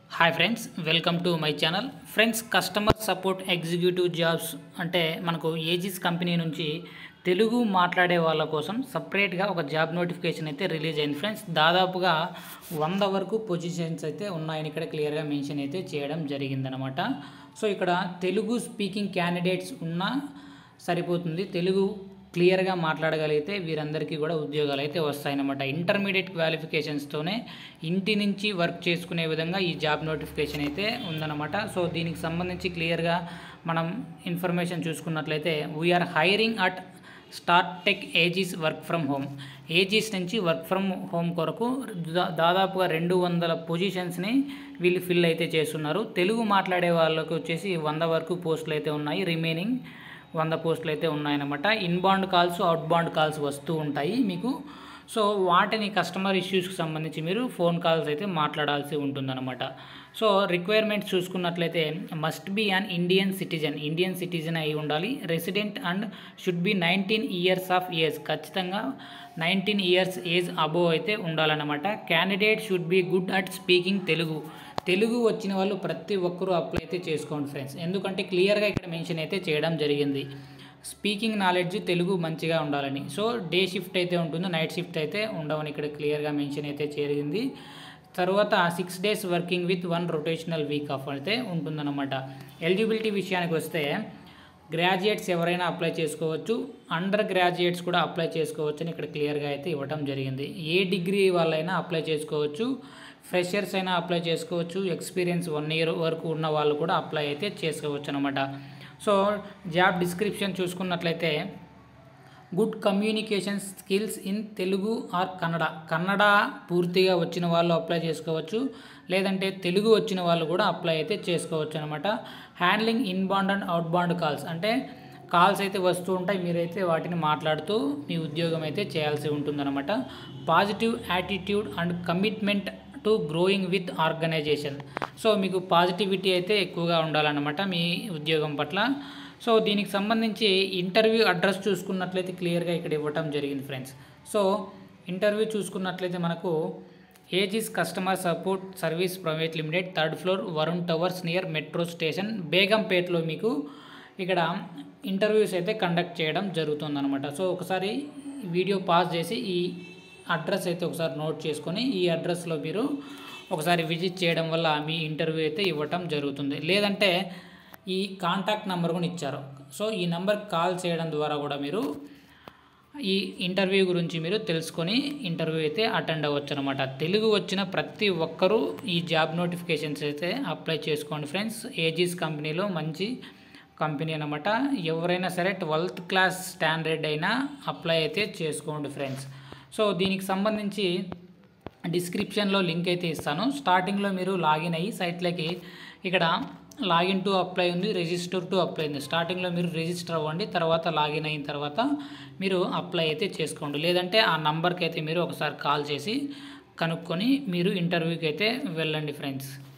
hi friends welcome to my channel friends customer support executive jobs అంటే మనకు Aegis company నుంచి తెలుగు మాట్లాడే వాళ్ళ కోసం సపరేట్గా ఒక జాబ్ నోటిఫికేషన్ అయితే రిలీజ్ అయింది ఫ్రెండ్స్ దాదాపుగా వంద వరకు పొజిషన్స్ అయితే ఉన్నాయని ఇక్కడ క్లియర్గా మెన్షన్ అయితే చేయడం జరిగిందనమాట సో ఇక్కడ తెలుగు స్పీకింగ్ క్యాండిడేట్స్ ఉన్నా సరిపోతుంది తెలుగు క్లియర్గా మాట్లాడగలిగితే వీరందరికీ కూడా ఉద్యోగాలు అయితే వస్తాయన్నమాట ఇంటర్మీడియట్ క్వాలిఫికేషన్స్తోనే ఇంటి నుంచి వర్క్ చేసుకునే విధంగా ఈ జాబ్ నోటిఫికేషన్ అయితే ఉందన్నమాట సో దీనికి సంబంధించి క్లియర్గా మనం ఇన్ఫర్మేషన్ చూసుకున్నట్లయితే we're hiring at Startek Aegis work from home Aegis నుంచి వర్క్ ఫ్రమ్ హోమ్ కొరకు దా- దాదాపుగా రెండు వందల పొజిషన్స్ని వీళ్ళు ఫిల్ అయితే చేస్తున్నారు తెలుగు మాట్లాడే వాళ్ళకి వచ్చేసి వంద వరకు పోస్టులు అయితే ఉన్నాయి రిమైనింగ్ వంద పోస్టులు అయితే ఉన్నాయన్నమాట ఇన్బాండ్ కాల్స్ అవుట్బాండ్ కాల్స్ వస్తూ ఉంటాయి మీకు సో వాటిని కస్టమర్ ఇష్యూస్కి సంబంధించి మీరు ఫోన్ కాల్స్ అయితే మాట్లాడాల్సి ఉంటుందన్నమాట సో రిక్వైర్మెంట్స్ చూసుకున్నట్లయితే must be an Indian citizen Indian citizen అయి ఉండాలి resident and should be nineteen years of age ఖచ్చితంగా నైన్టీన్ ఇయర్స్ ఏజ్ అబోవ్ అయితే ఉండాలన్నమాట candidate should be good at speaking Telugu Telugu వచ్చిన వాళ్ళు ప్రతి ఒక్కరూ అప్లై అయితే చేసుకోండి ఫ్రెండ్స్ ఎందుకంటే క్లియర్గా ఇక్కడ మెన్షన్ అయితే చేయడం జరిగింది స్పీకింగ్ నాలెడ్జ్ తెలుగు మంచిగా ఉండాలని సో డే షిఫ్ట్ అయితే ఉంటుంది నైట్ షిఫ్ట్ అయితే ఉండవని ఇక్కడ క్లియర్గా మెన్షన్ అయితే జరిగింది తర్వాత six days working with one rotational week off అయితే ఉంటుందన్నమాట ఎలిజిబిలిటీ విషయానికి వస్తే గ్రాడ్యుయేట్స్ ఎవరైనా అప్లై చేసుకోవచ్చు అండర్ గ్రాడ్యుయేట్స్ కూడా అప్లై చేసుకోవచ్చు అని ఇక్కడ క్లియర్గా అయితే ఇవ్వడం జరిగింది ఏ డిగ్రీ వాళ్ళైనా అప్లై చేసుకోవచ్చు ఫ్రెషర్స్ అయినా అప్లై చేసుకోవచ్చు ఎక్స్పీరియన్స్ వన్ ఇయర్ వరకు ఉన్న వాళ్ళు కూడా అప్లై అయితే చేసుకోవచ్చు అనమాట సో జాబ్ డిస్క్రిప్షన్ చూసుకున్నట్లయితే good communication skills in Telugu or Kannada Kannada పూర్తిగా వచ్చిన వాళ్ళు అప్లై చేసుకోవచ్చు లేదంటే తెలుగు వచ్చిన వాళ్ళు కూడా అప్లై అయితే చేసుకోవచ్చు అనమాట handling inbound and outbound calls అంటే కాల్స్ అయితే వస్తూ ఉంటాయి మీరైతే వాటిని మాట్లాడుతూ మీ ఉద్యోగం అయితే చేయాల్సి ఉంటుందన్నమాట positive attitude and commitment to growing with organisation so మీకు పాజిటివిటీ అయితే ఎక్కువగా ఉండాలన్నమాట మీ ఉద్యోగం పట్ల సో దీనికి సంబంధించి ఇంటర్వ్యూ అడ్రస్ చూసుకున్నట్లయితే క్లియర్గా ఇక్కడ ఇవ్వటం జరిగింది ఫ్రెండ్స్ సో ఇంటర్వ్యూ చూసుకున్నట్లయితే మనకు Aegis customer support service private limited third floor Varun towers near metro station బేగంపేటలో మీకు ఇక్కడ ఇంటర్వ్యూస్ అయితే కండక్ట్ చేయడం జరుగుతుందన్నమాట సో ఒకసారి వీడియో పాస్ చేసి ఈ అడ్రస్ అయితే ఒకసారి నోట్ చేసుకొని ఈ అడ్రస్లో మీరు ఒకసారి విజిట్ చేయడం వల్ల మీ ఇంటర్వ్యూ అయితే ఇవ్వటం జరుగుతుంది లేదంటే ఈ కాంటాక్ట్ నెంబర్ కూడా ఇచ్చారు సో ఈ నెంబర్కి కాల్ చేయడం ద్వారా కూడా మీరు ఈ ఇంటర్వ్యూ గురించి మీరు తెలుసుకొని ఇంటర్వ్యూ అయితే అటెండ్ అవ్వచ్చు అనమాట తెలుగు వచ్చిన ప్రతి ఒక్కరూ ఈ జాబ్ నోటిఫికేషన్స్ అయితే అప్లై చేసుకోండి ఫ్రెండ్స్ ఏజీస్ కంపెనీలో మంచి కంపెనీ అనమాట ఎవరైనా సరే ట్వెల్త్ క్లాస్ స్టాండర్డ్ అయినా అప్లై అయితే చేసుకోండి ఫ్రెండ్స్ సో దీనికి సంబంధించి డిస్క్రిప్షన్లో లింక్ అయితే ఇస్తాను స్టార్టింగ్లో మీరు లాగిన్ అయ్యి సైట్లోకి ఇక్కడ లాగిన్ టు అప్లై ఉంది రిజిస్టర్ టు అప్లై ఉంది స్టార్టింగ్లో మీరు రిజిస్టర్ అవ్వండి తర్వాత లాగిన్ అయిన తర్వాత మీరు అప్లై అయితే చేసుకోండి లేదంటే ఆ నంబర్కి అయితే మీరు ఒకసారి కాల్ చేసి కనుక్కొని మీరు ఇంటర్వ్యూకి అయితే వెళ్ళండి ఫ్రెండ్స్